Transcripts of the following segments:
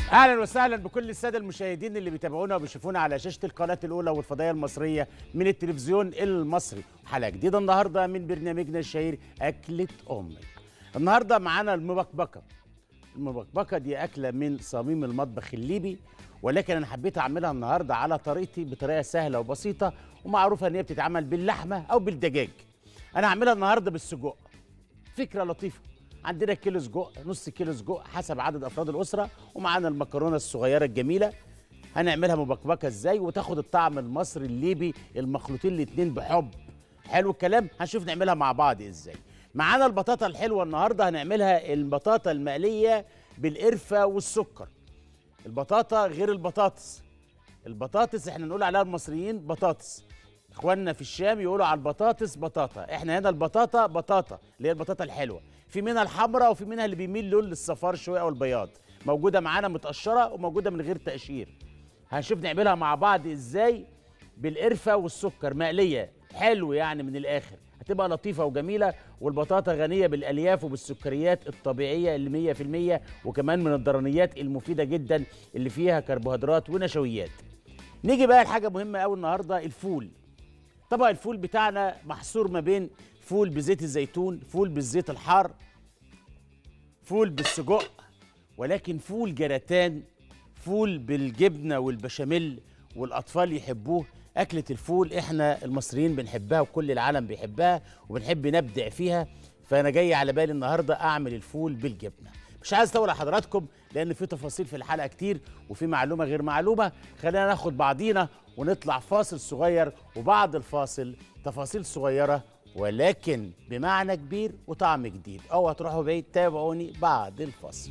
اهلا وسهلا بكل الساده المشاهدين اللي بيتابعونا وبيشوفونا على شاشه القناه الاولى والفضائيه المصريه من التلفزيون المصري حلقه جديده النهارده من برنامجنا الشهير اكله امي النهارده معانا المبكبكه المبكبكه دي اكله من صميم المطبخ الليبي ولكن انا حبيت اعملها النهارده على طريقتي بطريقه سهله وبسيطه ومعروفه ان هي بتتعمل باللحمه او بالدجاج انا هعملها النهارده بالسجق فكره لطيفه عندنا كيلو سجق نص كيلو سجق حسب عدد افراد الاسره ومعانا المكرونه الصغيره الجميله هنعملها مبكبكه ازاي وتاخد الطعم المصري الليبي المخلوطين الاتنين بحب حلو الكلام هنشوف نعملها مع بعض ازاي معانا البطاطا الحلوه النهارده هنعملها البطاطا المقليه بالقرفه والسكر البطاطا غير البطاطس البطاطس احنا نقول عليها المصريين بطاطس اخواننا في الشام يقولوا على البطاطس بطاطا احنا هنا البطاطا بطاطا اللي هي البطاطا الحلوه في منها الحمراء وفي منها اللي بيميل لون للصفار شويه او البياض موجوده معانا متقشره وموجوده من غير تقشير هنشوف نعملها مع بعض ازاي بالقرفه والسكر مقليه حلو يعني من الاخر هتبقى لطيفه وجميله والبطاطا غنيه بالالياف وبالسكريات الطبيعيه اللي 100% وكمان من الضرنيات المفيده جدا اللي فيها كربوهيدرات ونشويات نيجي بقى لحاجه مهمه قوي النهارده الفول طبق الفول بتاعنا محصور ما بين فول بزيت الزيتون فول بالزيت الحار فول بالسجق ولكن فول جراتان فول بالجبنه والبشاميل والاطفال يحبوه اكله الفول احنا المصريين بنحبها وكل العالم بيحبها وبنحب نبدع فيها فانا جاي على بالي النهارده اعمل الفول بالجبنه مش عايز اطول على حضراتكم لان في تفاصيل في الحلقه كتير وفي معلومه غير معلومه خلينا ناخد بعضينا ونطلع فاصل صغير وبعد الفاصل تفاصيل صغيره ولكن بمعنى كبير وطعم جديد او هتروحوا بعيد تابعوني بعد الفاصل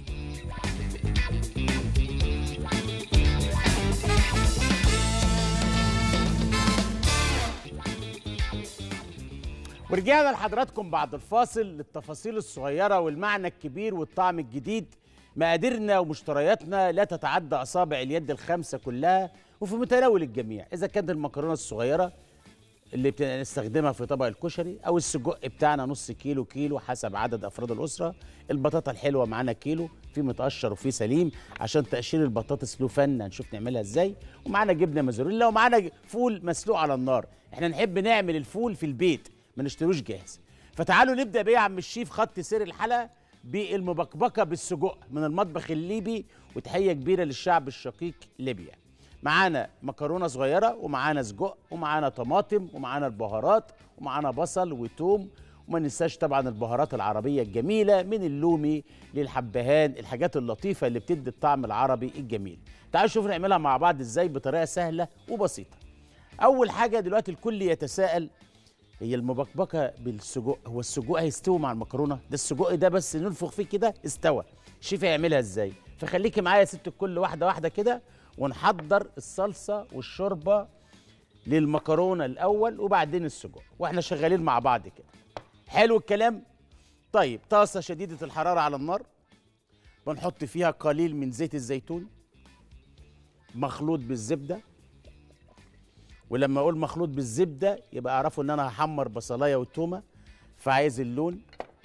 ورجعنا لحضراتكم بعد الفاصل للتفاصيل الصغيرة والمعنى الكبير والطعم الجديد مقاديرنا ومشترياتنا لا تتعدى أصابع اليد الخمسة كلها وفي متناول الجميع إذا كانت المكرونة الصغيرة اللي بنستخدمها في طبق الكشري أو السجق بتاعنا نص كيلو كيلو حسب عدد أفراد الأسرة البطاطا الحلوة معانا كيلو في متقشر وفي سليم عشان تقشير البطاطس له فن هنشوف نعملها ازاي ومعانا جبنه موزاريلا ومعانا فول مسلوق على النار احنا نحب نعمل الفول في البيت ما نشتروش جاهز فتعالوا نبدا بيه يا عم الشيف خط سير الحلقه بالمبكبكه بالسجق من المطبخ الليبي وتحيه كبيره للشعب الشقيق ليبيا معانا مكرونه صغيره ومعانا سجق ومعانا طماطم ومعانا البهارات ومعانا بصل وتوم وما ننساش طبعا البهارات العربيه الجميله من اللومي للحبهان الحاجات اللطيفه اللي بتدي الطعم العربي الجميل تعالوا نشوف نعملها مع بعض ازاي بطريقه سهله وبسيطه اول حاجه دلوقتي الكل يتساءل هي المبكبكه بالسجق هو السجق هيستوي مع المكرونه ده السجق ده بس ننفخ فيه كده استوى الشيف هيعملها ازاي فخليكي معايا يا ست الكل واحده واحده كده ونحضر الصلصه والشوربه للمكرونه الاول وبعدين السجق واحنا شغالين مع بعض كده حلو الكلام طيب طاسه شديده الحراره على النار بنحط فيها قليل من زيت الزيتون مخلوط بالزبده ولما اقول مخلوط بالزبده يبقى اعرفوا ان انا هحمر بصلايه وتومه فعايز اللون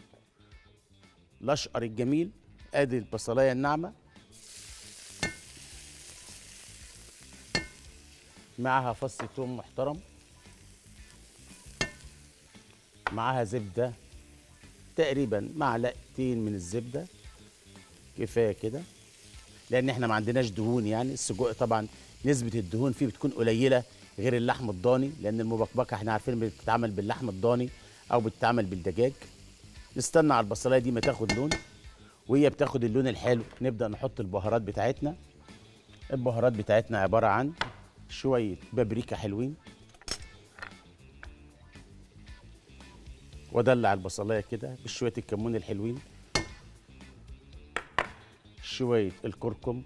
الاشقر الجميل ادي البصلايه الناعمه معاها فص توم محترم معاها زبده تقريبا معلقتين من الزبده كفايه كده لان احنا ما عندناش دهون يعني السجق طبعا نسبه الدهون فيه بتكون قليله غير اللحم الضاني لان المبكبكه احنا عارفين بتتعمل باللحم الضاني او بتتعمل بالدجاج نستنى على البصلايه دي ما تاخد لون وهي بتاخد اللون الحلو نبدا نحط البهارات بتاعتنا البهارات بتاعتنا عباره عن شويه بابريكا حلوين وادلع البصلايه كده بشويه الكمون الحلوين شويه الكركم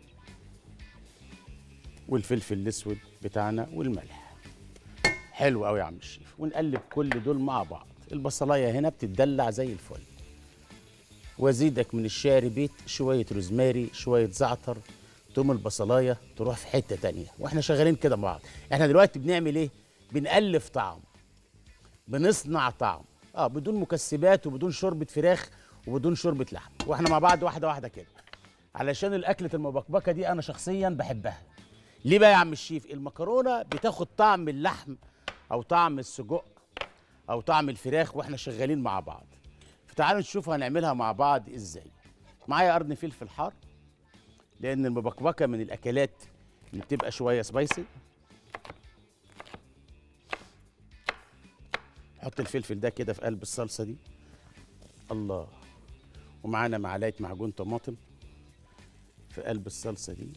والفلفل الاسود بتاعنا والملح حلو قوي يا عم الشيف ونقلب كل دول مع بعض البصلايه هنا بتدلع زي الفل وازيدك من الشعر بيت شويه روزماري شويه زعتر توم البصلايه تروح في حته تانية واحنا شغالين كده مع بعض احنا دلوقتي بنعمل ايه بنألف طعم بنصنع طعم اه بدون مكسبات وبدون شوربه فراخ وبدون شوربه لحم واحنا مع بعض واحده واحده كده علشان الاكله المبكبكه دي انا شخصيا بحبها ليه بقى يا عم الشيف المكرونه بتاخد طعم اللحم او طعم السجق او طعم الفراخ واحنا شغالين مع بعض فتعالوا نشوف هنعملها مع بعض ازاي معايا قرن فلفل حار لان المبكبكه من الاكلات اللي بتبقى شويه سبايسي حط الفلفل ده كده في قلب الصلصه دي الله ومعانا معلقه معجون طماطم في قلب الصلصه دي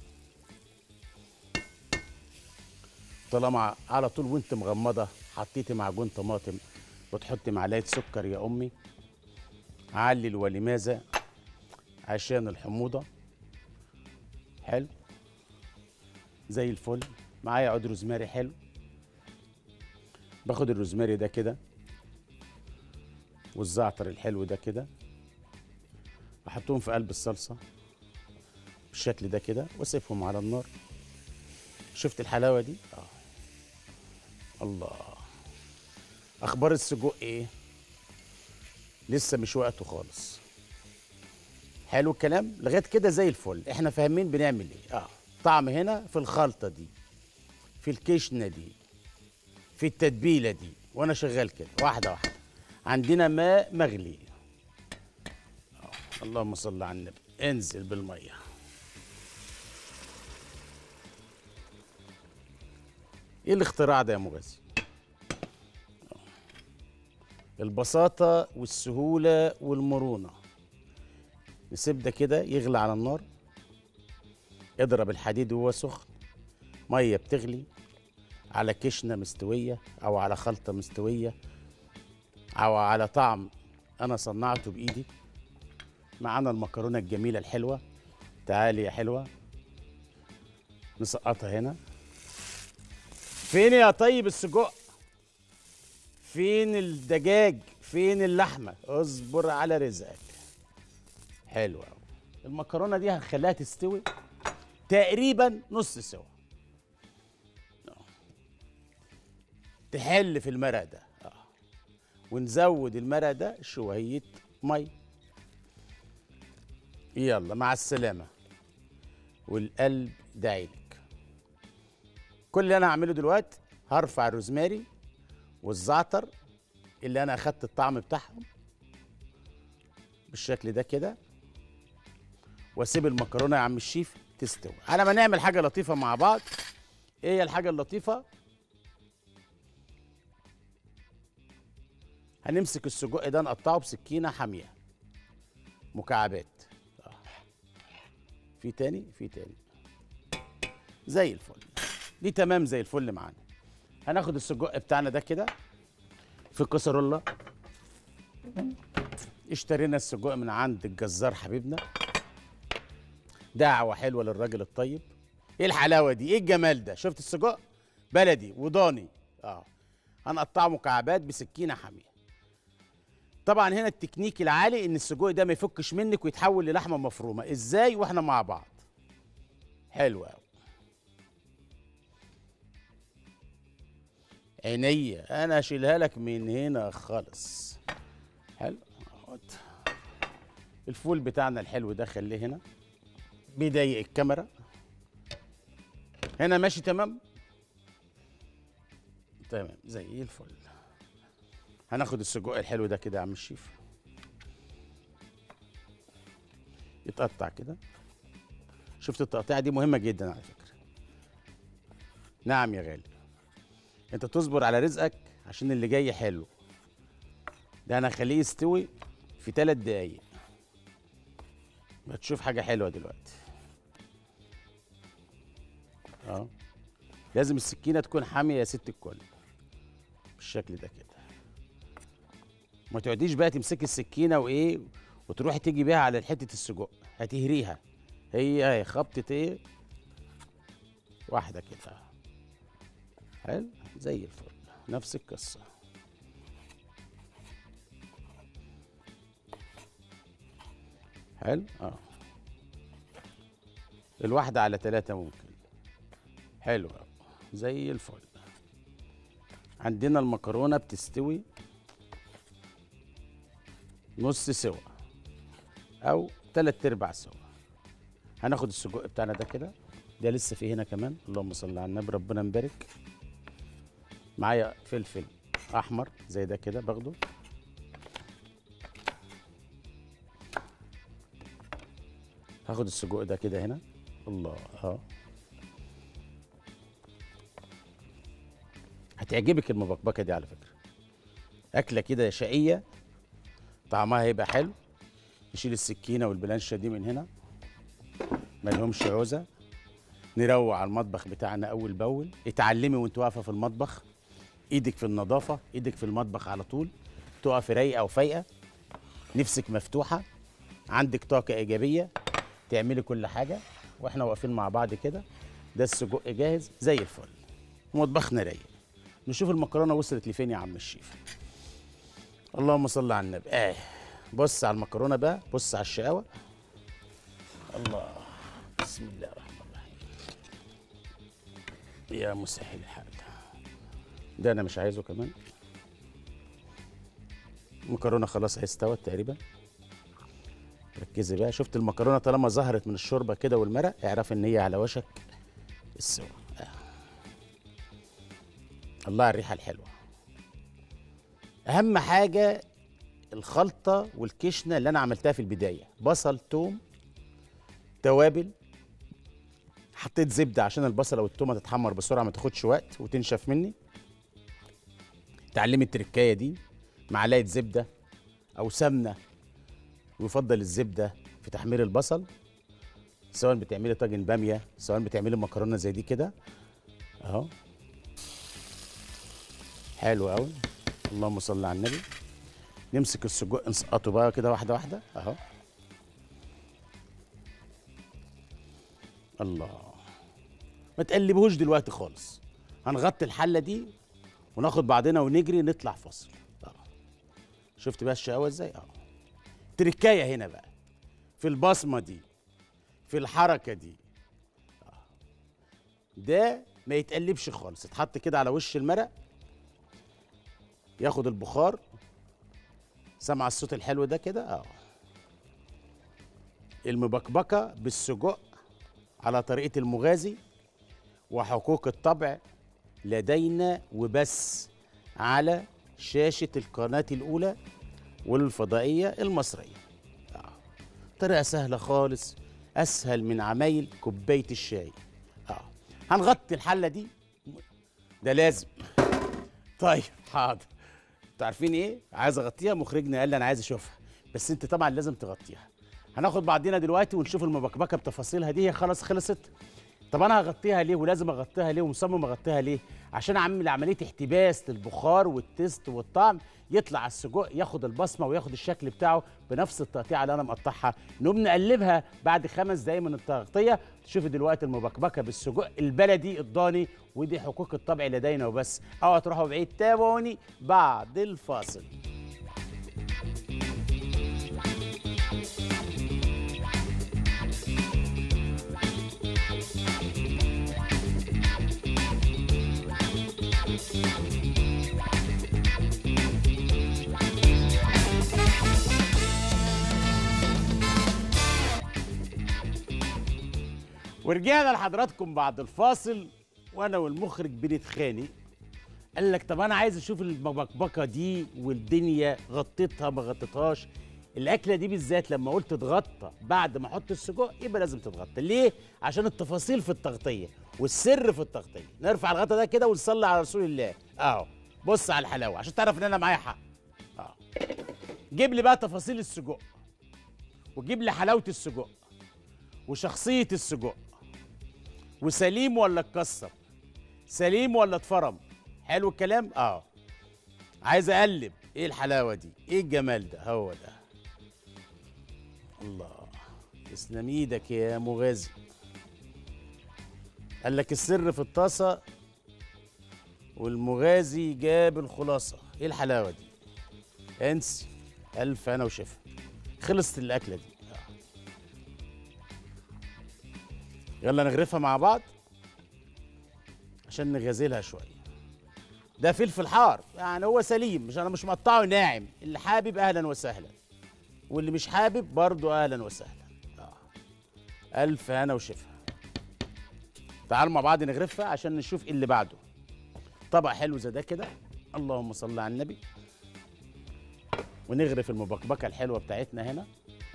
طالما على طول وانت مغمضه حطيتي معجون طماطم وتحطي معلقه سكر يا امي علل ولماذا عشان الحموضه حلو زي الفل معايا عود روزماري حلو باخد الروزماري ده كده والزعتر الحلو ده كده احطهم في قلب الصلصه بالشكل ده كده واسيبهم على النار شفت الحلاوه دي اه الله اخبار السجق ايه لسه مش وقته خالص حلو الكلام لغايه كده زي الفل احنا فاهمين بنعمل ايه اه طعم هنا في الخلطه دي في الكشنه دي في التتبيله دي وانا شغال كده واحده واحده عندنا ماء مغلي آه. اللهم صل على النبي انزل بالميه ايه الاختراع ده يا مغازي آه. البساطه والسهوله والمرونه نسيب ده كده يغلي على النار اضرب الحديد وهو سخن ميه بتغلي على كشنه مستويه او على خلطه مستويه او على طعم انا صنعته بايدي معانا المكرونه الجميله الحلوه تعالي يا حلوه نسقطها هنا فين يا طيب السجق فين الدجاج فين اللحمه اصبر على رزقك حلو قوي المكرونه دي هنخليها تستوي تقريبا نص سوا تحل في المرق ده آه. ونزود المرق ده شويه مي يلا مع السلامه والقلب داعيلك كل اللي انا هعمله دلوقتي هرفع الروزماري والزعتر اللي انا اخدت الطعم بتاعهم بالشكل ده كده واسيب المكرونه يا عم الشيف تستوي على ما نعمل حاجه لطيفه مع بعض ايه هي الحاجه اللطيفه هنمسك السجق ده نقطعه بسكينه حاميه مكعبات آه. في تاني في تاني زي الفل دي تمام زي الفل معانا هناخد السجق بتاعنا ده كده في كسرولة اشترينا السجق من عند الجزار حبيبنا دعوة حلوة للراجل الطيب ايه الحلاوة دي ايه الجمال ده شفت السجق بلدي وضاني اه هنقطعه مكعبات بسكينة حامية طبعا هنا التكنيك العالي ان السجق ده ما يفكش منك ويتحول للحمة مفرومة ازاي واحنا مع بعض حلو قوي عينيا انا اشيلها لك من هنا خالص حلو اهوت. الفول بتاعنا الحلو ده خليه هنا بيضايق الكاميرا هنا ماشي تمام تمام زي الفل هناخد السجق الحلو ده كده يا عم الشيف يتقطع كده شفت التقطيعه دي مهمه جدا على فكره نعم يا غالي انت تصبر على رزقك عشان اللي جاي حلو ده انا هخليه يستوي في ثلاث دقايق هتشوف حاجه حلوه دلوقتي اه لازم السكينه تكون حاميه يا ست الكل بالشكل ده كده ما تقعديش بقى تمسكي السكينه وايه وتروحي تيجي بيها على حته السجق هتهريها هي هي خبطه ايه واحده كده حلو زي الفل نفس القصه حلو اه الواحدة على ثلاثة ممكن حلو أوي. زي الفل عندنا المكرونة بتستوي نص سوا أو تلات أرباع سوا هناخد السجق بتاعنا ده كده ده لسه في هنا كمان اللهم صل على النبي ربنا مبارك معايا فلفل احمر زي ده كده باخده هاخد السجق ده كده هنا الله اه هتعجبك المبكبكه دي على فكره اكله كده شقيه طعمها هيبقى حلو نشيل السكينه والبلانشه دي من هنا ما لهمش عوزه نروق على المطبخ بتاعنا اول باول اتعلمي وانت واقفه في المطبخ ايدك في النظافه ايدك في المطبخ على طول تقفي رايقه وفايقه نفسك مفتوحه عندك طاقه ايجابيه تعملي كل حاجه واحنا واقفين مع بعض كده ده السجق جاهز زي الفل ومطبخنا رايق نشوف المكرونه وصلت لفين يا عم الشيف اللهم صل على النبي اه بص على المكرونه بقى بص على الشقاوه الله بسم الله الرحمن الرحيم يا مسهل الحال ده انا مش عايزه كمان المكرونه خلاص هي استوت تقريبا ركزي بقى شفت المكرونه طالما ظهرت من الشوربه كده والمرق اعرف ان هي على وشك السوا آه. الله على الريحه الحلوه اهم حاجه الخلطه والكشنه اللي انا عملتها في البدايه بصل توم توابل حطيت زبده عشان البصله والتومه تتحمر بسرعه ما تاخدش وقت وتنشف مني تعلمي التركايه دي معلقه زبده او سمنه ويفضل الزبده في تحمير البصل سواء بتعملي طاجن باميه سواء بتعملي مكرونه زي دي كده اهو حلو قوي اللهم صل على النبي نمسك السجق نسقطه بقى كده واحده واحده اهو الله ما تقلبهوش دلوقتي خالص هنغطي الحله دي وناخد بعضنا ونجري نطلع فاصل اه شفت بقى الشقاوه ازاي اه تركايه هنا بقى في البصمه دي في الحركه دي آه. ده ما يتقلبش خالص اتحط كده على وش المرق ياخد البخار سمع الصوت الحلو ده كده اه المبكبكه بالسجق على طريقه المغازي وحقوق الطبع لدينا وبس على شاشه القناه الاولى والفضائيه المصريه آه. طريقه سهله خالص اسهل من عمايل كوبايه الشاي اه هنغطي الحله دي ده لازم طيب حاضر انتوا عارفين ايه عايز اغطيها مخرجنا قال لي انا عايز اشوفها بس انت طبعا لازم تغطيها هناخد بعضينا دلوقتي ونشوف المبكبكه بتفاصيلها دي هي خلاص خلصت طب انا هغطيها ليه ولازم اغطيها ليه ومصمم اغطيها ليه عشان اعمل عمليه احتباس للبخار والتست والطعم يطلع السجق ياخد البصمه وياخد الشكل بتاعه بنفس التقطيعه اللي انا مقطعها نقوم نقلبها بعد خمس دقايق من التغطيه تشوفي دلوقتي المبكبكه بالسجق البلدي الضاني ودي حقوق الطبع لدينا وبس اوعى تروحوا بعيد تابعوني بعد الفاصل ورجعنا لحضراتكم بعد الفاصل وانا والمخرج بنتخانق قال لك طب انا عايز اشوف المبكبكه دي والدنيا غطيتها ما غطيتهاش الاكله دي بالذات لما قلت تتغطى بعد ما احط السجق يبقى لازم تتغطى ليه عشان التفاصيل في التغطيه والسر في التغطيه نرفع الغطا ده كده ونصلي على رسول الله اهو بص على الحلاوه عشان تعرف ان انا معايا حق اه جيب لي بقى تفاصيل السجق وجيب لي حلاوه السجق وشخصيه السجق وسليم ولا اتكسر سليم ولا اتفرم حلو الكلام اه عايز اقلب ايه الحلاوه دي ايه الجمال ده هو ده الله تسلم ايدك يا مغازي قال لك السر في الطاسه والمغازي جاب الخلاصه ايه الحلاوه دي انسي الف انا وشفا خلصت الاكله دي آه. يلا نغرفها مع بعض عشان نغازلها شويه ده فلفل حار يعني هو سليم مش انا مش مقطعه ناعم اللي حابب اهلا وسهلا واللي مش حابب برضه اهلا وسهلا آه. الف هنا وشفا تعالوا مع بعض نغرفها عشان نشوف إيه اللي بعده طبق حلو زي ده كده اللهم صل على النبي ونغرف المبكبكه الحلوه بتاعتنا هنا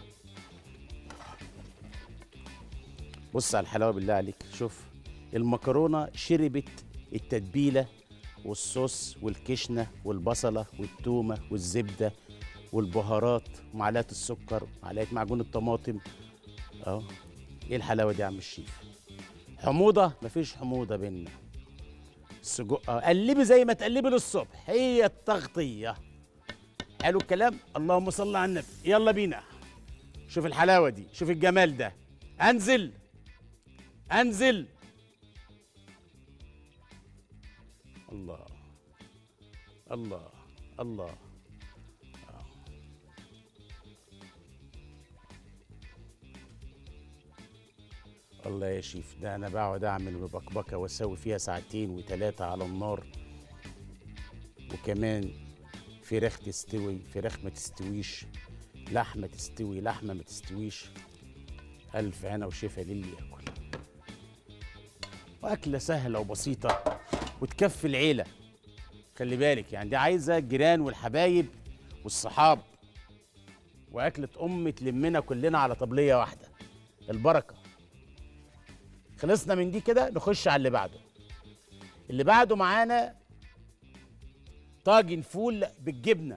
بص على الحلاوه بالله عليك شوف المكرونه شربت التتبيله والصوص والكشنه والبصله والتومه والزبده والبهارات ومعلقه السكر معلقه معجون الطماطم اهو ايه الحلاوه دي يا عم الشيف حموضه مفيش حموضه بينا السجق اه قلبي زي ما تقلبي للصبح هي التغطيه حلو الكلام اللهم صل على النبي يلا بينا شوف الحلاوه دي شوف الجمال ده انزل انزل الله الله الله آه. الله يا شيف ده انا بقعد اعمل مبكبكه واسوي فيها ساعتين وثلاثه على النار وكمان فراخ تستوي فراخ ما تستويش لحمه تستوي لحمه ما تستويش الف هنا وشفا للي ياكل واكله سهله وبسيطه وتكفي العيله خلي بالك يعني دي عايزه الجيران والحبايب والصحاب واكله ام تلمنا كلنا على طبليه واحده البركه خلصنا من دي كده نخش على اللي بعده اللي بعده معانا طاجن فول بالجبنه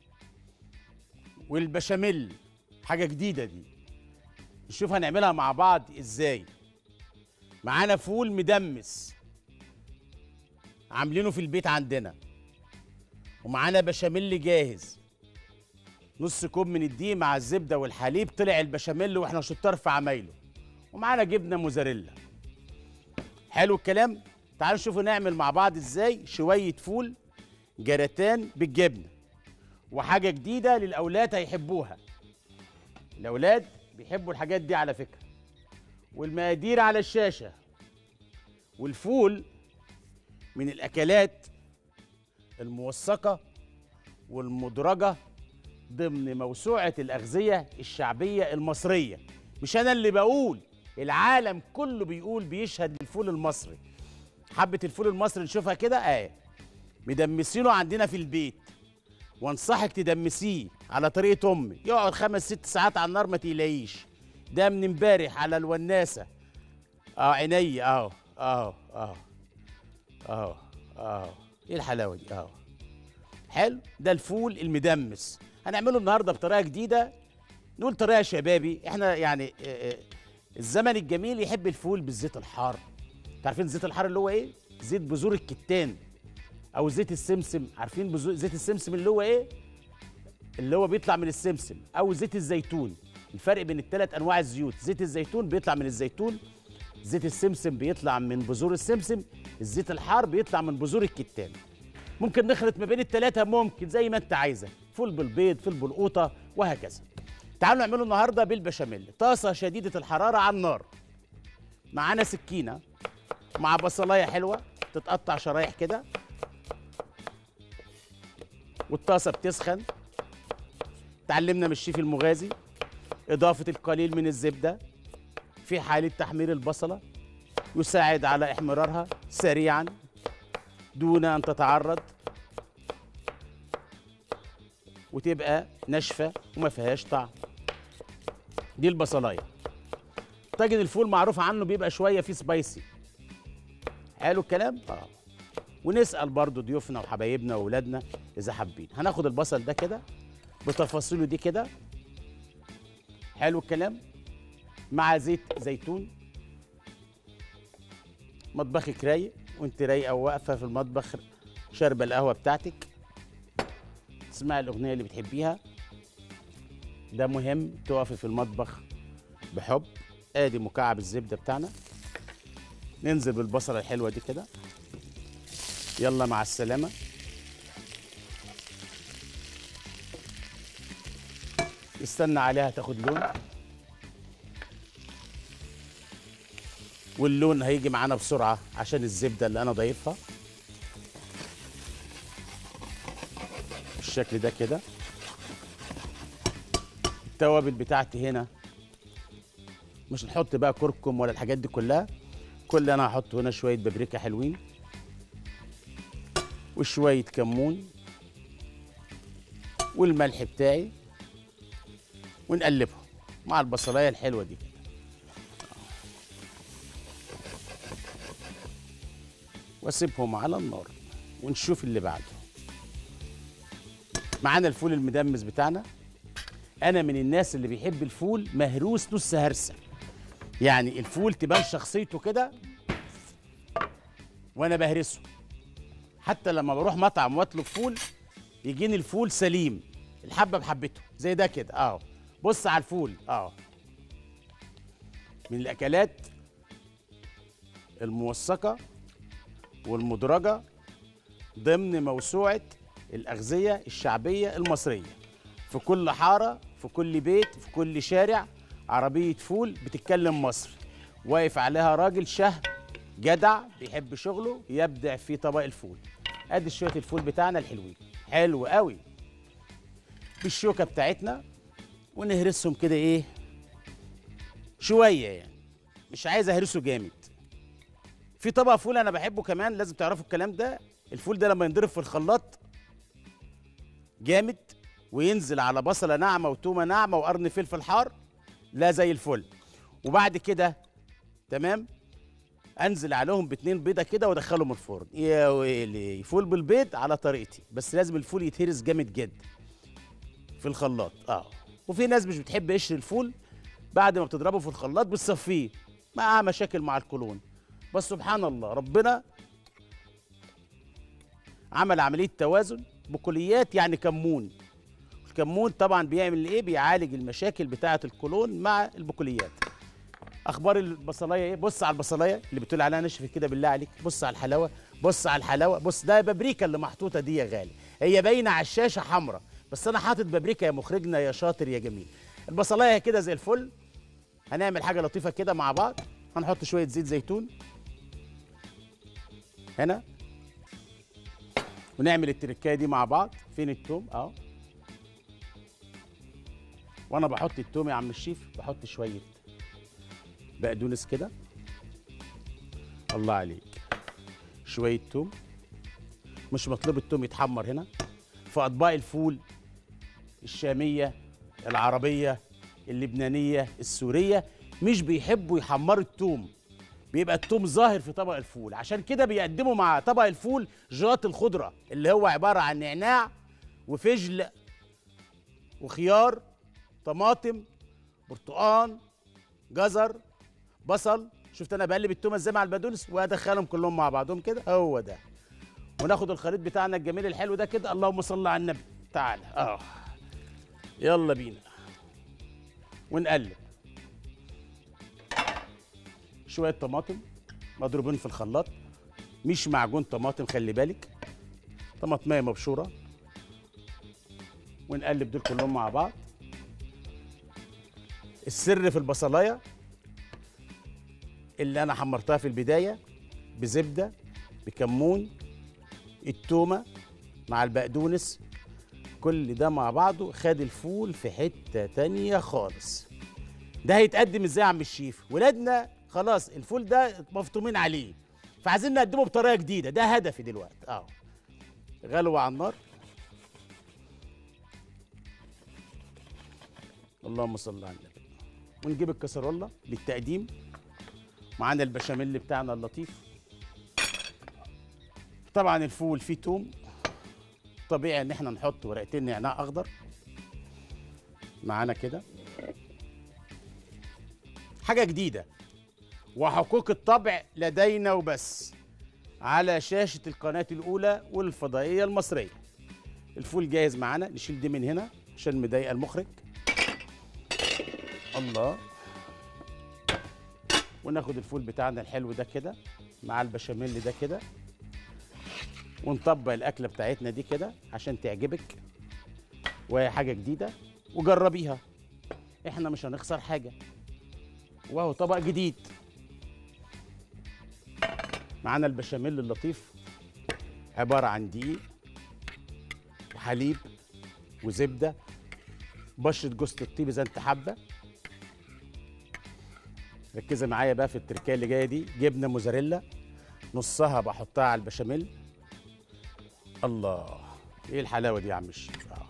والبشاميل حاجه جديده دي نشوف هنعملها مع بعض ازاي معانا فول مدمس عاملينه في البيت عندنا ومعانا بشاميل جاهز نص كوب من الدقيق مع الزبده والحليب طلع البشاميل واحنا شطار في عمايله ومعانا جبنه موزاريلا حلو الكلام تعالوا نشوفوا نعمل مع بعض ازاي شويه فول جراتان بالجبنه وحاجه جديده للاولاد هيحبوها الاولاد بيحبوا الحاجات دي على فكره والمقادير على الشاشه والفول من الاكلات الموثقه والمدرجه ضمن موسوعه الاغذيه الشعبيه المصريه مش انا اللي بقول العالم كله بيقول بيشهد للفول المصري حبه الفول المصري نشوفها كده اه مدمسينه عندنا في البيت وانصحك تدمسيه على طريقه امي يقعد خمس ست ساعات على النار ما تقلقيش ده من امبارح على الوناسه اه عيني اهو اهو اهو اهو اهو ايه الحلاوه دي اهو حلو ده الفول المدمس هنعمله النهارده بطريقه جديده نقول طريقه شبابي احنا يعني آه، آه، الزمن الجميل يحب الفول بالزيت الحار عارفين الزيت الحار اللي هو ايه زيت بذور الكتان او زيت السمسم عارفين بذور زيت السمسم اللي هو ايه اللي هو بيطلع من السمسم او زيت الزيتون الفرق بين الثلاث انواع الزيوت زيت الزيتون بيطلع من الزيتون زيت السمسم بيطلع من بذور السمسم الزيت الحار بيطلع من بذور الكتان ممكن نخلط ما بين الثلاثه ممكن زي ما انت عايزه فول بالبيض فول بالقوطه وهكذا تعالوا نعمله النهارده بالبشاميل طاسه شديده الحراره على النار معانا سكينه مع بصلايه حلوه تتقطع شرايح كده والطاسه بتسخن تعلمنا من الشيف المغازي اضافه القليل من الزبده في حاله تحمير البصله يساعد على احمرارها سريعا دون ان تتعرض وتبقى ناشفه وما فيهاش طعم دي البصلايه طاجن الفول معروف عنه بيبقى شويه فيه سبايسي حلو الكلام اه ونسال برضو ضيوفنا وحبايبنا واولادنا اذا حابين هناخد البصل ده كده بتفاصيله دي كده حلو الكلام مع زيت زيتون مطبخك رايق وانت رايقه واقفه في المطبخ شاربه القهوه بتاعتك تسمعي الاغنيه اللي بتحبيها ده مهم تقفي في المطبخ بحب ادي مكعب الزبده بتاعنا ننزل بالبصله الحلوه دي كده يلا مع السلامه استنى عليها تاخد لون واللون هيجي معانا بسرعه عشان الزبده اللي انا ضايفها بالشكل ده كده التوابل بتاعتي هنا مش نحط بقى كركم ولا الحاجات دي كلها كل انا هحط هنا شويه بابريكا حلوين وشويه كمون والملح بتاعي ونقلبهم مع البصلايه الحلوه دي كده واسيبهم على النار ونشوف اللي بعده معانا الفول المدمس بتاعنا انا من الناس اللي بيحب الفول مهروس نص هرسه يعني الفول تبان شخصيته كده وانا بهرسه حتى لما بروح مطعم واطلب فول يجيني الفول سليم الحبه بحبته زي ده كده اهو بص على الفول اهو من الاكلات الموثقه والمدرجه ضمن موسوعه الاغذيه الشعبيه المصريه في كل حاره في كل بيت في كل شارع عربيه فول بتتكلم مصري واقف عليها راجل شهم جدع بيحب شغله يبدع في طبق الفول ادي شويه الفول بتاعنا الحلوين حلو قوي بالشوكه بتاعتنا ونهرسهم كده ايه شويه يعني مش عايز اهرسه جامد في طبق فول انا بحبه كمان لازم تعرفوا الكلام ده الفول ده لما ينضرب في الخلاط جامد وينزل على بصله ناعمه وتومه ناعمه وقرن فلفل حار لا زي الفل وبعد كده تمام انزل عليهم باتنين بيضه كده وادخلهم الفرن يا ويلي فول بالبيض على طريقتي بس لازم الفول يتهرس جامد جدا في الخلاط اه وفي ناس مش بتحب قشر الفول بعد ما بتضربه في الخلاط بتصفيه معاه مشاكل مع القولون بس سبحان الله ربنا عمل عمليه توازن بكليات يعني كمون الكمون طبعا بيعمل ايه بيعالج المشاكل بتاعه القولون مع البقوليات اخبار البصلايه ايه بص على البصلايه اللي بتقول عليها نشفت كده بالله عليك بص على الحلاوه بص على الحلاوه بص ده بابريكا اللي محطوطه دي يا غالي هي باينه على الشاشه حمراء بس انا حاطط بابريكا يا مخرجنا يا شاطر يا جميل البصلايه كده زي الفل هنعمل حاجه لطيفه كده مع بعض هنحط شويه زيت زيتون هنا ونعمل التركايه دي مع بعض فين التوم اهو وانا بحط التوم يا عم الشيف بحط شويه بقدونس كده الله عليك شويه توم مش مطلوب التوم يتحمر هنا في اطباق الفول الشاميه العربيه اللبنانيه السوريه مش بيحبوا يحمروا التوم بيبقى التوم ظاهر في طبق الفول عشان كده بيقدموا مع طبق الفول جرات الخضره اللي هو عباره عن نعناع وفجل وخيار طماطم برتقان جزر بصل شفت انا بقلب التومه ازاي مع البقدونس وادخلهم كلهم مع بعضهم كده هو ده وناخد الخليط بتاعنا الجميل الحلو ده كده اللهم صل على النبي تعالى اه يلا بينا ونقلب شويه طماطم مضروبين في الخلاط مش معجون طماطم خلي بالك طماطميه مبشوره ونقلب دول كلهم مع بعض السر في البصلايه اللي انا حمرتها في البدايه بزبده بكمون التومه مع البقدونس كل ده مع بعضه خد الفول في حته تانية خالص ده هيتقدم ازاي يا عم الشيف ولادنا خلاص الفول ده مفطومين عليه فعايزين نقدمه بطريقه جديده ده هدفي دلوقتي اه غلوه على النار اللهم صل على النبي ونجيب الكسرولة للتقديم معانا البشاميل بتاعنا اللطيف طبعا الفول فيه توم طبيعي ان احنا نحط ورقتين نعناع اخضر معانا كده حاجه جديده وحقوق الطبع لدينا وبس على شاشه القناه الاولى والفضائيه المصريه الفول جاهز معانا نشيل دي من هنا عشان مضايقه المخرج الله وناخد الفول بتاعنا الحلو ده كده مع البشاميل ده كده ونطبق الاكله بتاعتنا دي كده عشان تعجبك وهي حاجه جديده وجربيها احنا مش هنخسر حاجه وهو طبق جديد معانا البشاميل اللطيف عباره عن دقيق وحليب وزبده بشره جوز الطيب اذا انت حابه ركزي معايا بقى في التركيه اللي جايه دي جبنه موزاريلا نصها بحطها على البشاميل الله ايه الحلاوه دي يا عم الشيف آه.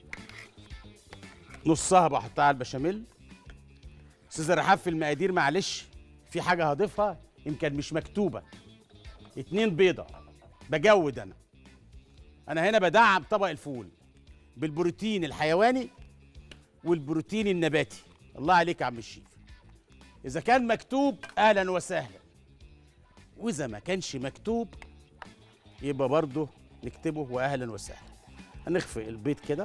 نصها بحطها على البشاميل استاذ رحاب في المقادير معلش في حاجه هضيفها يمكن مش مكتوبه اتنين بيضه بجود انا انا هنا بدعم طبق الفول بالبروتين الحيواني والبروتين النباتي الله عليك يا عم الشيف اذا كان مكتوب اهلا وسهلا واذا ما كانش مكتوب يبقى برضه نكتبه واهلا وسهلا هنخفق البيض كده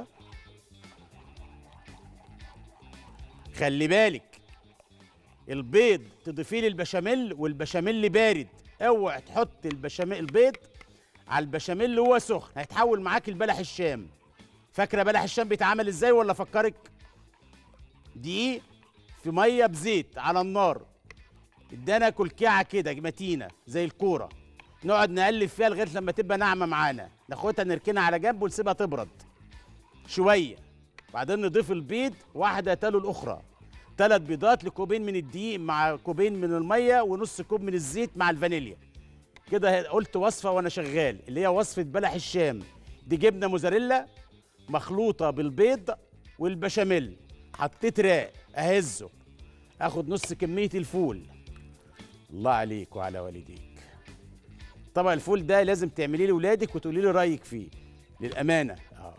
خلي بالك البيض تضيفيه للبشاميل والبشاميل بارد اوعى تحط البشاميل البيض على البشاميل وهو سخن هيتحول معاك البلح الشام فاكره بلح الشام بيتعمل ازاي ولا افكرك دقيق في ميه بزيت على النار ادانا كلكعه كده متينه زي الكوره نقعد نقلب فيها لغايه لما تبقى ناعمه معانا ناخدها نركنها على جنب ونسيبها تبرد شويه بعدين نضيف البيض واحده تلو الاخرى ثلاث بيضات لكوبين من الدقيق مع كوبين من الميه ونص كوب من الزيت مع الفانيليا كده قلت وصفه وانا شغال اللي هي وصفه بلح الشام دي جبنه موزاريلا مخلوطه بالبيض والبشاميل حطيت راق اهزه اخد نص كميه الفول الله عليك وعلى والديك طبق الفول ده لازم تعمليه لاولادك وتقولي لي رايك فيه للامانه اه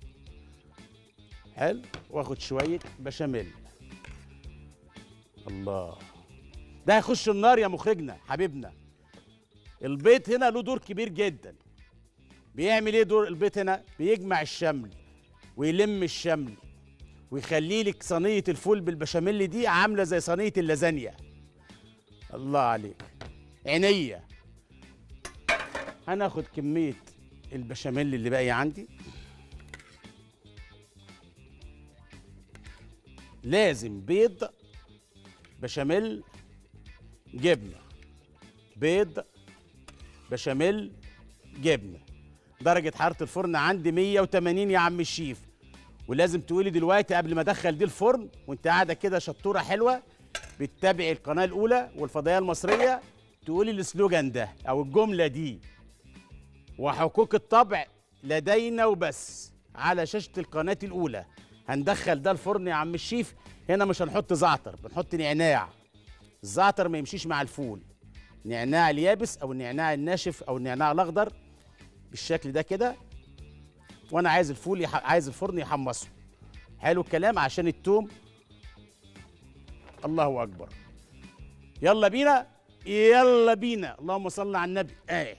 حلو واخد شويه بشاميل الله ده هيخش النار يا مخرجنا حبيبنا البيض هنا له دور كبير جدا بيعمل ايه دور البيض هنا بيجمع الشمل ويلم الشمل ويخلي لك صينيه الفول بالبشاميل دي عامله زي صينيه اللازانيا الله عليك عينيا هناخد كميه البشاميل اللي باقي عندي لازم بيض بشاميل جبنه بيض بشاميل جبنه درجه حراره الفرن عندي 180 يا عم الشيف ولازم تقولي دلوقتي قبل ما ادخل دي الفرن وانت قاعده كده شطوره حلوه بتتابعي القناه الاولى والفضائيه المصريه تقولي السلوجان ده او الجمله دي وحقوق الطبع لدينا وبس على شاشه القناه الاولى هندخل ده الفرن يا عم الشيف هنا مش هنحط زعتر بنحط نعناع الزعتر ما يمشيش مع الفول نعناع اليابس او النعناع الناشف او النعناع الاخضر بالشكل ده كده وانا عايز الفول يح... عايز الفرن يحمصه حلو الكلام عشان التوم الله اكبر يلا بينا يلا بينا اللهم صل على النبي ايه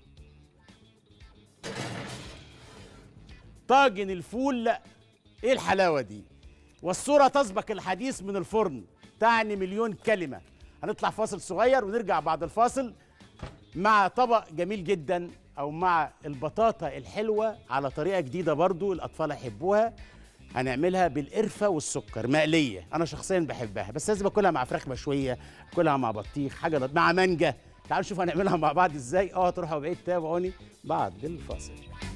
طاجن الفول لا ايه الحلاوه دي والصوره تسبق الحديث من الفرن تعني مليون كلمه هنطلع فاصل صغير ونرجع بعد الفاصل مع طبق جميل جدا او مع البطاطا الحلوه على طريقه جديده برضو الاطفال يحبوها هنعملها بالقرفه والسكر مقليه انا شخصيا بحبها بس لازم اكلها مع فراخ مشويه اكلها مع بطيخ حاجه لط- مع مانجا تعالوا نشوف هنعملها مع بعض ازاي اه تروحوا بعيد تابعوني بعد الفاصل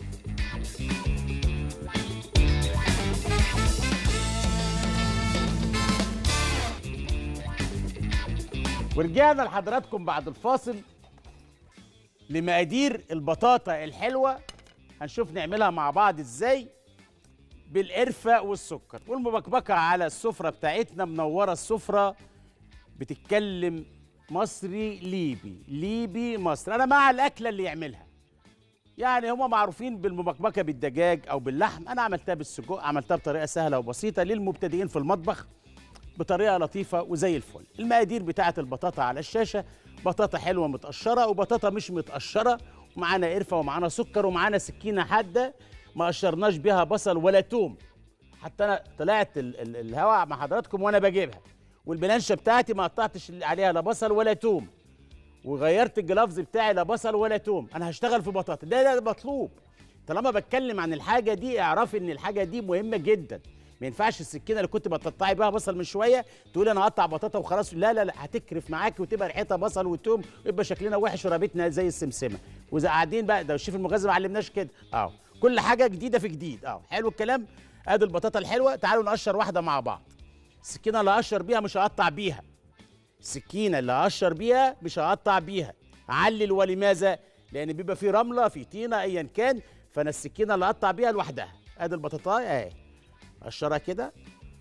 ورجعنا لحضراتكم بعد الفاصل لمقادير البطاطا الحلوه هنشوف نعملها مع بعض ازاي بالقرفه والسكر والمبكبكه على السفره بتاعتنا منوره السفره بتتكلم مصري ليبي ليبي مصري انا مع الاكله اللي يعملها يعني هما معروفين بالمبكبكه بالدجاج او باللحم انا عملتها بالسجق عملتها بطريقه سهله وبسيطه للمبتدئين في المطبخ بطريقه لطيفه وزي الفل المقادير بتاعه البطاطا على الشاشه بطاطا حلوه متقشره وبطاطا مش متقشره ومعانا قرفه ومعانا سكر ومعانا سكينه حاده ما قشرناش بيها بصل ولا توم حتى انا طلعت ال- ال- الهواء مع حضراتكم وانا بجيبها والبلانشه بتاعتي ما قطعتش عليها لا بصل ولا توم وغيرت الجلافز بتاعي لا بصل ولا توم انا هشتغل في بطاطا ده ده مطلوب طالما بتكلم عن الحاجه دي اعرفي ان الحاجه دي مهمه جدا ما ينفعش السكينه اللي كنت بتقطعي بيها بصل من شويه تقولي انا اقطع بطاطا وخلاص لا لا لا هتكرف معاكي وتبقى ريحتها بصل وتوم ويبقى شكلنا وحش ورابطنا زي السمسمه واذا قاعدين بقى ده الشيف المغذي ما علمناش كده اه كل حاجه جديده في جديد اه حلو الكلام ادي البطاطا الحلوه تعالوا نقشر واحده مع بعض السكينه اللي اقشر بيها مش هقطع بيها السكينه اللي هقشر بيها مش هقطع بيها علل ولماذا لان بيبقى في رمله في طينه ايا كان فانا السكينه اللي اقطع بيها لوحدها ادي البطاطايه اهي اقشرها كده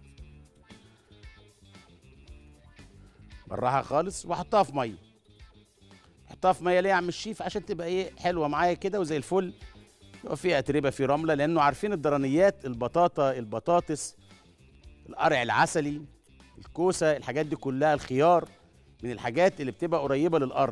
بالراحه خالص واحطها في ميه احطها في ميه ليه يا عم الشيف عشان تبقى ايه حلوه معايا كده وزي الفل يبقى فيها اتربه في رمله لانه عارفين الدرانيات البطاطا البطاطس القرع العسلي الكوسه الحاجات دي كلها الخيار من الحاجات اللي بتبقى قريبه للارض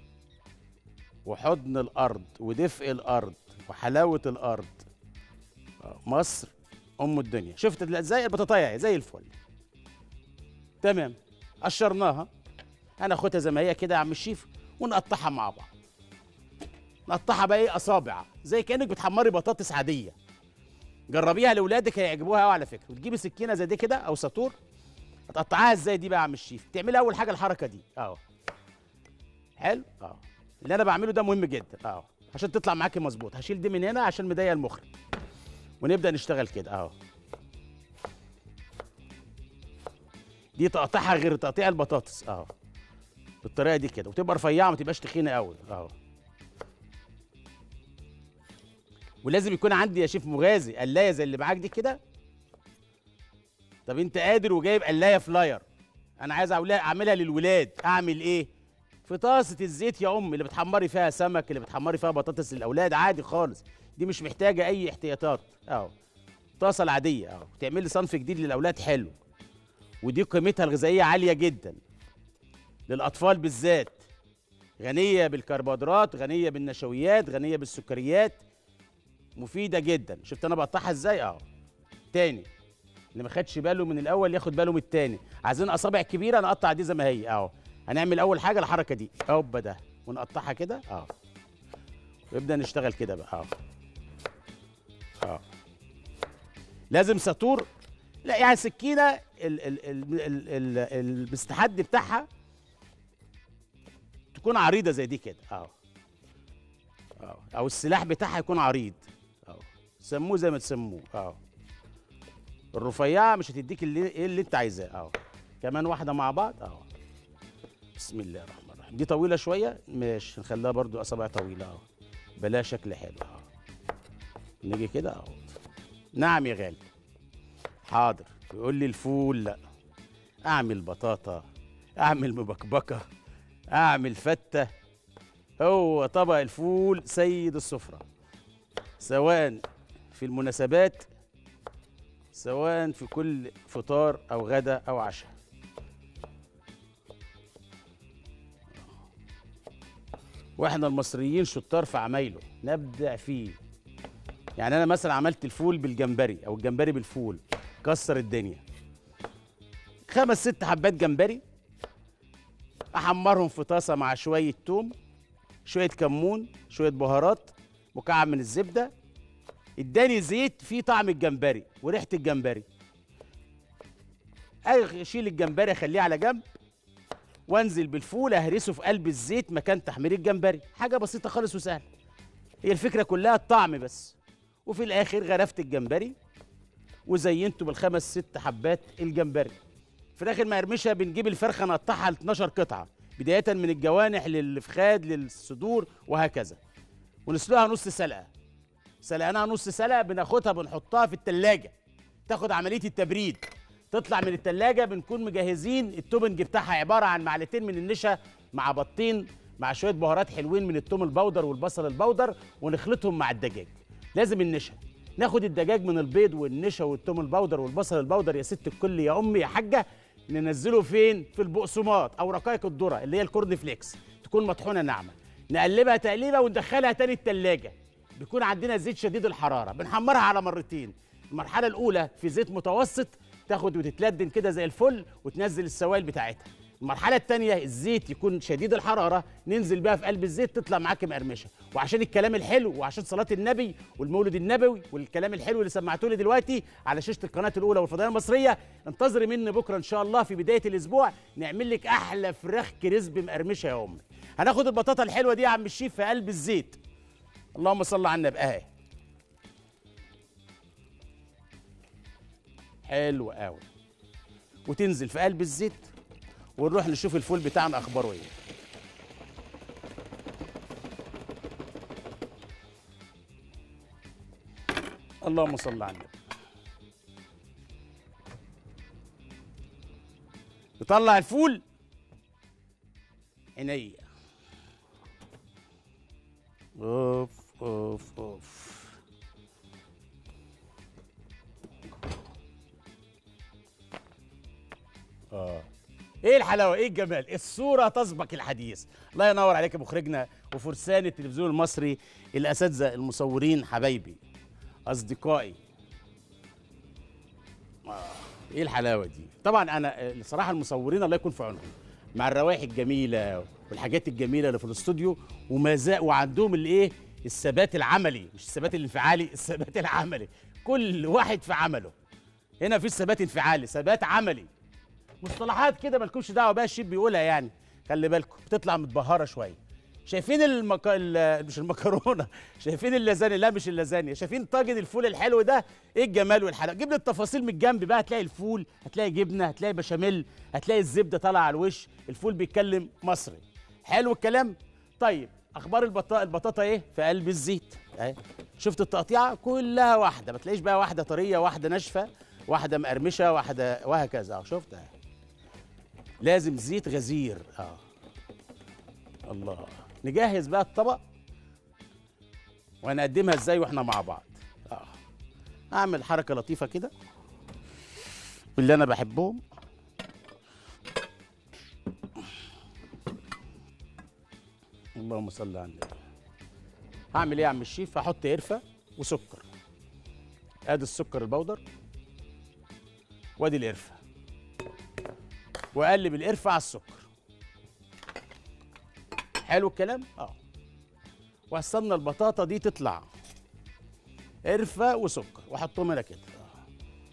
وحضن الارض ودفء الارض وحلاوه الارض آه، مصر ام الدنيا شفت ازاي البطاطايه زي الفل تمام قشرناها هناخدها زي ما هي كده يا عم الشيف ونقطعها مع بعض نقطعها بقى ايه اصابع زي كانك بتحمري بطاطس عاديه جربيها لاولادك هيعجبوها قوي على فكره وتجيبي سكينه زي دي كده او ساطور هتقطعها ازاي دي بقى يا عم الشيف تعملي اول حاجه الحركه دي اهو حلو اه اللي انا بعمله ده مهم جدا اهو عشان تطلع معاكي مظبوط هشيل دي من هنا عشان مضايق المخرج ونبدا نشتغل كده اهو دي تقطعها غير تقطيع البطاطس اهو بالطريقه دي كده وتبقى رفيعه ما تبقاش تخينه قوي اهو ولازم يكون عندي يا شيف مغازي قلايه زي اللي معاك دي كده طب انت قادر وجايب قلايه فلاير انا عايز اعملها اعملها للولاد اعمل ايه في طاسه الزيت يا ام اللي بتحمري فيها سمك اللي بتحمري فيها بطاطس للاولاد عادي خالص دي مش محتاجه اي احتياطات اهو الطاسه العاديه اهو تعملي صنف جديد للاولاد حلو ودي قيمتها الغذائيه عاليه جدا للاطفال بالذات غنيه بالكربوهيدرات غنيه بالنشويات غنيه بالسكريات مفيده جدا شفت انا بقطعها ازاي اهو تاني اللي ما خدش باله من الاول ياخد باله من التاني عايزين اصابع كبيره نقطع دي زي ما هي اهو هنعمل اول حاجه الحركه دي هوبا ده ونقطعها كده اهو ونبدا نشتغل كده بقى اهو اهو لازم ساطور لا يعني سكينه ال ال ال ال ال المستحد بتاعها تكون عريضه زي دي كده اهو اهو او السلاح بتاعها يكون عريض اهو سموه زي ما تسموه اهو الرفيعه مش هتديك اللي ايه اللي انت عايزاه اهو كمان واحده مع بعض اهو بسم الله الرحمن الرحيم دي طويله شويه مش نخليها برضو اصابع طويله اهو بلا شكل حلو اهو نيجي كده اهو نعم يا غالي حاضر يقول لي الفول لا اعمل بطاطا اعمل مبكبكه اعمل فته هو طبق الفول سيد السفره سواء في المناسبات سواء في كل فطار او غدا او عشاء واحنا المصريين شطار في عمايله نبدع فيه يعني انا مثلا عملت الفول بالجمبري او الجمبري بالفول كسر الدنيا خمس ست حبات جمبري احمرهم في طاسه مع شويه توم شويه كمون شويه بهارات مكعب من الزبده اداني زيت فيه طعم الجمبري وريحه الجمبري اشيل الجمبري اخليه على جنب وانزل بالفول اهرسه في قلب الزيت مكان تحمير الجمبري حاجه بسيطه خالص وسهله هي الفكره كلها الطعم بس وفي الاخر غرفت الجمبري وزينته بالخمس ست حبات الجمبري في الاخر ما ارمشها بنجيب الفرخه نقطعها ل 12 قطعه بدايه من الجوانح للفخاد للصدور وهكذا ونسلقها نص سلقه سلقناها نص سلقه بناخدها بنحطها في التلاجة تاخد عمليه التبريد تطلع من التلاجة بنكون مجهزين التوبنج بتاعها عباره عن معلقتين من النشا مع بطين مع شويه بهارات حلوين من التوم البودر والبصل البودر ونخلطهم مع الدجاج لازم النشا ناخد الدجاج من البيض والنشا والتوم البودر والبصل البودر يا ست الكل يا امي يا حاجه ننزله فين في البقسماط او رقائق الذره اللي هي الكورن فليكس تكون مطحونه ناعمه نقلبها تقليبه وندخلها تاني التلاجة بيكون عندنا زيت شديد الحراره بنحمرها على مرتين المرحله الاولى في زيت متوسط تاخد وتتلدن كده زي الفل وتنزل السوائل بتاعتها المرحله الثانيه الزيت يكون شديد الحراره ننزل بيها في قلب الزيت تطلع معاك مقرمشه وعشان الكلام الحلو وعشان صلاه النبي والمولد النبوي والكلام الحلو اللي سمعتوه لي دلوقتي على شاشه القناه الاولى والفضائيه المصريه انتظري مني بكره ان شاء الله في بدايه الاسبوع نعمل لك احلى فراخ كريسبي مقرمشه يا امي هناخد البطاطا الحلوه دي يا عم الشيف في قلب الزيت اللهم صل على النبي اهي حلو قوي وتنزل في قلب الزيت ونروح نشوف الفول بتاعنا اخباره ايه اللهم صل على النبي نطلع الفول عينيا اوف اوف اوف اه ايه الحلاوه ايه الجمال الصوره تسبق الحديث الله ينور عليك يا مخرجنا وفرسان التلفزيون المصري الاساتذه المصورين حبايبي اصدقائي آه. ايه الحلاوه دي طبعا انا الصراحه المصورين الله يكون في عونهم مع الروائح الجميله والحاجات الجميله اللي في الاستوديو وما زال وعندهم الايه الثبات العملي مش الثبات الانفعالي الثبات العملي كل واحد في عمله هنا في ثبات انفعالي ثبات عملي مصطلحات كده مالكمش دعوه بقى الشيف بيقولها يعني خلي بالكم بتطلع متبهره شويه شايفين المك... ال- مش المكرونه شايفين اللازانيا لا مش اللازانيا شايفين طاجن الفول الحلو ده ايه الجمال والحلاوه جيب لي التفاصيل من الجنب بقى هتلاقي الفول هتلاقي جبنه هتلاقي بشاميل هتلاقي الزبده طالعه على الوش الفول بيتكلم مصري حلو الكلام طيب اخبار البطاطا البطاطا ايه في قلب الزيت اهي شفت التقطيعه كلها واحده ما تلاقيش بقى واحده طريه واحده ناشفه واحده مقرمشه واحده وهكذا اه شفت اهي لازم زيت غزير اه الله نجهز بقى الطبق وهنقدمها ازاي واحنا مع بعض اه اعمل حركه لطيفه كده باللي انا بحبهم اللهم صل على النبي هعمل ايه يا عم الشيف هحط قرفه وسكر ادي السكر البودر وادي القرفه واقلب القرفه على السكر حلو الكلام اه وهستنى البطاطا دي تطلع قرفه وسكر واحطهم هنا كده آه.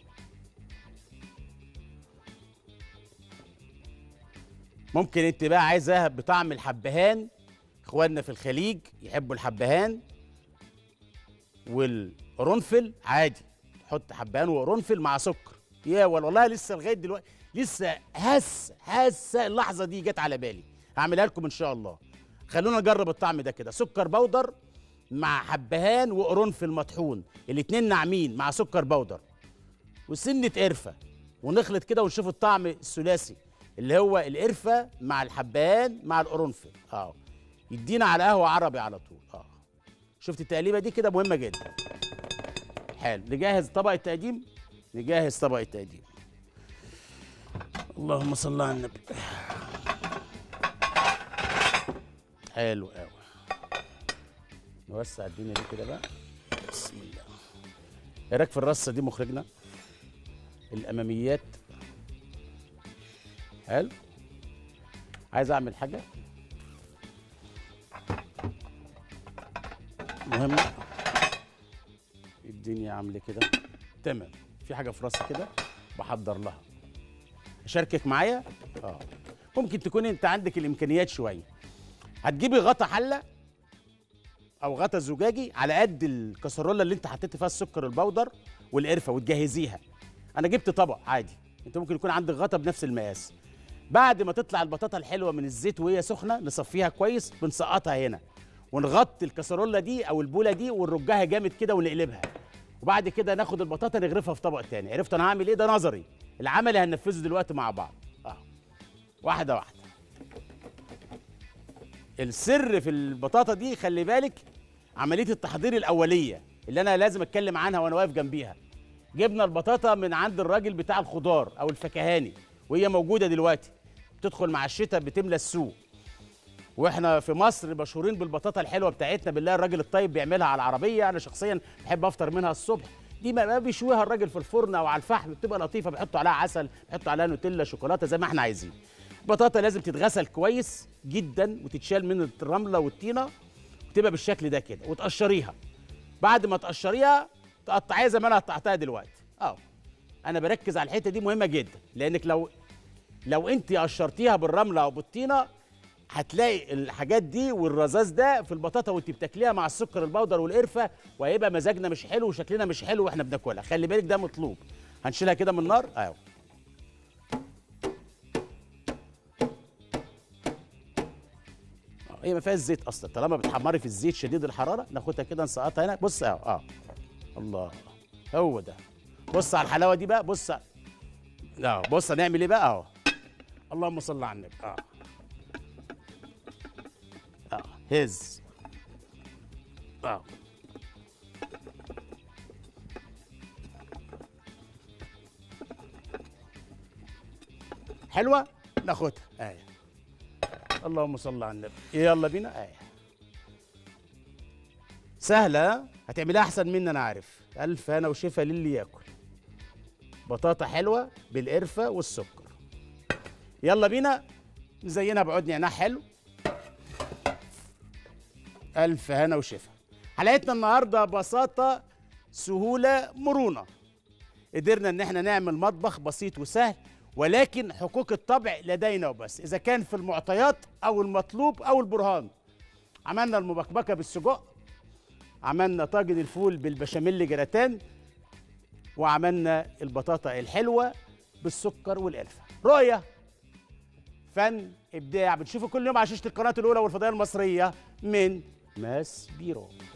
ممكن انت بقى عايزها بطعم الحبهان اخواننا في الخليج يحبوا الحبهان والقرنفل عادي تحط حبهان وقرنفل مع سكر يا والله لسه لغايه دلوقتي لسه هس هسه اللحظه دي جت على بالي هعملها لكم ان شاء الله خلونا نجرب الطعم ده كده سكر بودر مع حبهان وقرنفل مطحون الاتنين ناعمين مع سكر بودر وسنه قرفه ونخلط كده ونشوف الطعم الثلاثي اللي هو القرفه مع الحبهان مع القرنفل اه يدينا على قهوه عربي على طول اه شفت التقليبه دي كده مهمه جدا حلو نجهز طبق التقديم نجهز طبق التقديم اللهم صل على النبي حلو قوي نوسع الدنيا دي كده بقى بسم الله ايه رايك في الرصه دي مخرجنا الاماميات حلو عايز اعمل حاجه مهمه الدنيا عامله كده تمام في حاجه في راسي كده بحضر لها اشاركك معايا اه ممكن تكون انت عندك الامكانيات شويه هتجيبي غطا حله او غطا زجاجي على قد الكسرولة اللي انت حطيت فيها السكر البودر والقرفه وتجهزيها انا جبت طبق عادي انت ممكن يكون عندك غطا بنفس المقاس بعد ما تطلع البطاطا الحلوه من الزيت وهي سخنه نصفيها كويس بنسقطها هنا ونغطي الكسرولة دي او البوله دي ونرجها جامد كده ونقلبها وبعد كده ناخد البطاطا نغرفها في طبق تاني عرفت انا هعمل ايه ده نظري العملي هننفذه دلوقتي مع بعض اه واحده واحده السر في البطاطا دي خلي بالك عمليه التحضير الاوليه اللي انا لازم اتكلم عنها وانا واقف جنبيها جبنا البطاطا من عند الراجل بتاع الخضار او الفكهاني وهي موجوده دلوقتي بتدخل مع الشتاء بتملى السوق واحنا في مصر مشهورين بالبطاطا الحلوه بتاعتنا بالله الراجل الطيب بيعملها على العربيه انا شخصيا بحب افطر منها الصبح دي ما ما بيشويها الراجل في الفرن او على الفحم بتبقى لطيفه بيحطوا عليها عسل بيحطوا عليها نوتيلا شوكولاته زي ما احنا عايزين البطاطا لازم تتغسل كويس جدا وتتشال من الرمله والطينه وتبقى بالشكل ده كده وتقشريها بعد ما تقشريها تقطعيها زي ما انا قطعتها دلوقتي اه انا بركز على الحته دي مهمه جدا لانك لو لو انت قشرتيها بالرمله او بالطينه هتلاقي الحاجات دي والرذاذ ده في البطاطا وانت بتاكليها مع السكر البودر والقرفه وهيبقى مزاجنا مش حلو وشكلنا مش حلو واحنا بناكلها خلي بالك ده مطلوب هنشيلها كده من النار اهو هي ما فيهاش زيت اصلا طالما بتحمري في الزيت شديد الحراره ناخدها كده نسقطها هنا بص اهو اه الله هو ده بص على الحلاوه دي بقى بص اه بص هنعمل ايه بقى اهو اللهم صل على النبي اه اه هز اه حلوه ناخدها ايه اللهم صل على النبي يلا بينا ايه سهله هتعملها احسن مني انا عارف الف انا وشفا للي ياكل بطاطا حلوه بالقرفه والسكر يلا بينا نزينها بعود نعناع حلو الف هنا وشفا حلقتنا النهارده بساطه سهوله مرونه قدرنا ان احنا نعمل مطبخ بسيط وسهل ولكن حقوق الطبع لدينا وبس اذا كان في المعطيات او المطلوب او البرهان عملنا المبكبكه بالسجق عملنا طاجن الفول بالبشاميل جراتان وعملنا البطاطا الحلوه بالسكر والقرفه رؤيه فن ابداع بتشوفوا كل يوم على شاشه القناه الاولى والفضائيه المصريه من ماس بيرو